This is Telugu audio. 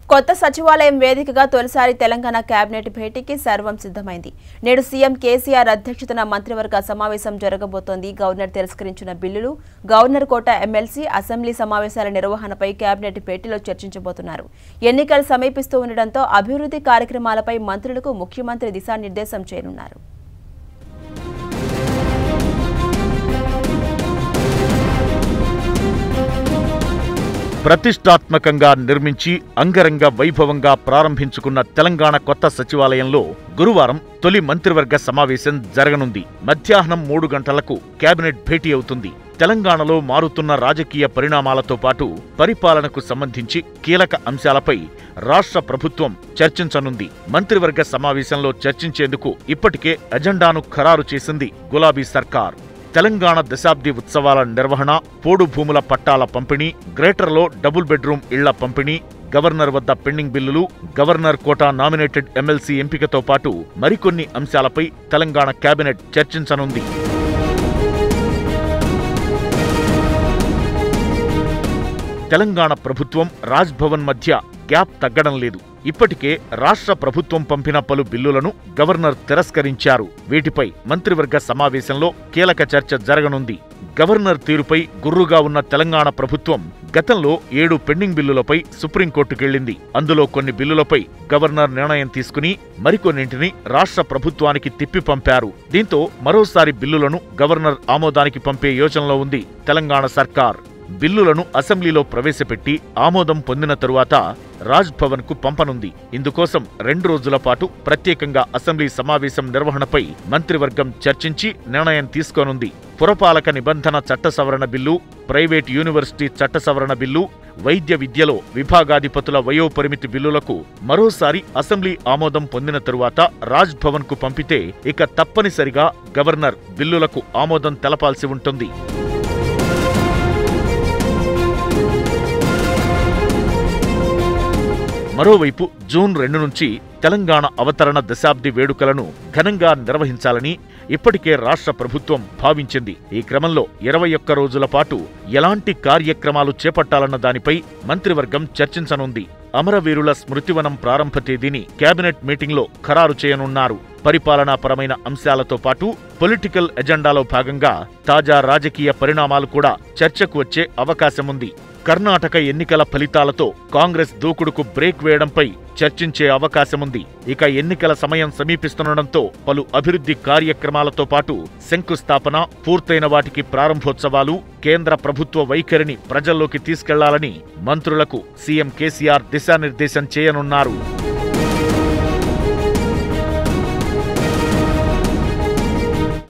కొత్త సచివాలయం వేదికగా తొలిసారి తెలంగాణ కేబినెట్ భేటీకి సర్వం సిద్ధమైంది నేడు సీఎం కేసీఆర్ అధ్యక్షతన మంత్రివర్గ సమావేశం జరగబోతోంది గవర్నర్ తిరస్కరించిన బిల్లులు గవర్నర్ కోట ఎమ్మెల్సీ అసెంబ్లీ సమావేశాల నిర్వహణపై కేబినెట్ భేటీలో చర్చించబోతున్నారు ఎన్నికలు సమీపిస్తూ ఉండడంతో అభివృద్ధి కార్యక్రమాలపై మంత్రులకు ముఖ్యమంత్రి దిశానిర్దేశం చేయనున్నారు ప్రతిష్టాత్మకంగా నిర్మించి అంగరంగ వైభవంగా ప్రారంభించుకున్న తెలంగాణ కొత్త సచివాలయంలో గురువారం తొలి మంత్రివర్గ సమావేశం జరగనుంది మధ్యాహ్నం మూడు గంటలకు కేబినెట్ భేటీ అవుతుంది తెలంగాణలో మారుతున్న రాజకీయ పరిణామాలతో పాటు పరిపాలనకు సంబంధించి కీలక అంశాలపై రాష్ట్ర ప్రభుత్వం చర్చించనుంది మంత్రివర్గ సమావేశంలో చర్చించేందుకు ఇప్పటికే ఎజెండాను ఖరారు చేసింది గులాబీ సర్కార్ తెలంగాణ దశాబ్ది ఉత్సవాల నిర్వహణ పోడు భూముల పట్టాల పంపిణీ గ్రేటర్లో డబుల్ బెడ్రూమ్ ఇళ్ల పంపిణీ గవర్నర్ వద్ద పెండింగ్ బిల్లులు గవర్నర్ కోటా నామినేటెడ్ ఎమ్మెల్సీ ఎంపికతో పాటు మరికొన్ని అంశాలపై తెలంగాణ కేబినెట్ చర్చించనుంది తెలంగాణ ప్రభుత్వం రాజ్భవన్ మధ్య గ్యాప్ తగ్గడం లేదు ఇప్పటికే రాష్ట్ర ప్రభుత్వం పంపిన పలు బిల్లులను గవర్నర్ తిరస్కరించారు వీటిపై మంత్రివర్గ సమావేశంలో కీలక చర్చ జరగనుంది గవర్నర్ తీరుపై గుర్రుగా ఉన్న తెలంగాణ ప్రభుత్వం గతంలో ఏడు పెండింగ్ బిల్లులపై సుప్రీంకోర్టుకెళ్లింది అందులో కొన్ని బిల్లులపై గవర్నర్ నిర్ణయం తీసుకుని మరికొన్నింటిని రాష్ట్ర ప్రభుత్వానికి తిప్పి పంపారు దీంతో మరోసారి బిల్లులను గవర్నర్ ఆమోదానికి పంపే యోచనలో ఉంది తెలంగాణ సర్కార్ బిల్లులను అసెంబ్లీలో ప్రవేశపెట్టి ఆమోదం పొందిన తరువాత రాజ్ భవన్ కు పంపనుంది ఇందుకోసం రెండు రోజుల పాటు ప్రత్యేకంగా అసెంబ్లీ సమావేశం నిర్వహణపై మంత్రివర్గం చర్చించి నిర్ణయం తీసుకోనుంది పురపాలక నిబంధన చట్ట సవరణ బిల్లు ప్రైవేట్ యూనివర్సిటీ చట్ట సవరణ బిల్లు వైద్య విద్యలో విభాగాధిపతుల వయోపరిమితి బిల్లులకు మరోసారి అసెంబ్లీ ఆమోదం పొందిన తరువాత రాజ్ భవన్ కు పంపితే ఇక తప్పనిసరిగా గవర్నర్ బిల్లులకు ఆమోదం తెలపాల్సి ఉంటుంది మరోవైపు జూన్ రెండు నుంచి తెలంగాణ అవతరణ దశాబ్ది వేడుకలను ఘనంగా నిర్వహించాలని ఇప్పటికే రాష్ట్ర ప్రభుత్వం భావించింది ఈ క్రమంలో ఇరవై ఒక్క రోజుల పాటు ఎలాంటి కార్యక్రమాలు చేపట్టాలన్న దానిపై మంత్రివర్గం చర్చించనుంది అమరవీరుల స్మృతివనం ప్రారంభ తేదీని కేబినెట్ మీటింగ్లో ఖరారు చేయనున్నారు పరిపాలనాపరమైన అంశాలతో పాటు పొలిటికల్ ఎజెండాలో భాగంగా తాజా రాజకీయ పరిణామాలు కూడా చర్చకు వచ్చే అవకాశముంది కర్ణాటక ఎన్నికల ఫలితాలతో కాంగ్రెస్ దూకుడుకు బ్రేక్ వేయడంపై చర్చించే అవకాశముంది ఇక ఎన్నికల సమయం సమీపిస్తుండటంతో పలు అభివృద్ధి కార్యక్రమాలతో పాటు శంకుస్థాపన పూర్తయిన వాటికి ప్రారంభోత్సవాలు కేంద్ర ప్రభుత్వ వైఖరిని ప్రజల్లోకి తీసుకెళ్లాలని మంత్రులకు సీఎం కేసీఆర్ దిశానిర్దేశం చేయనున్నారు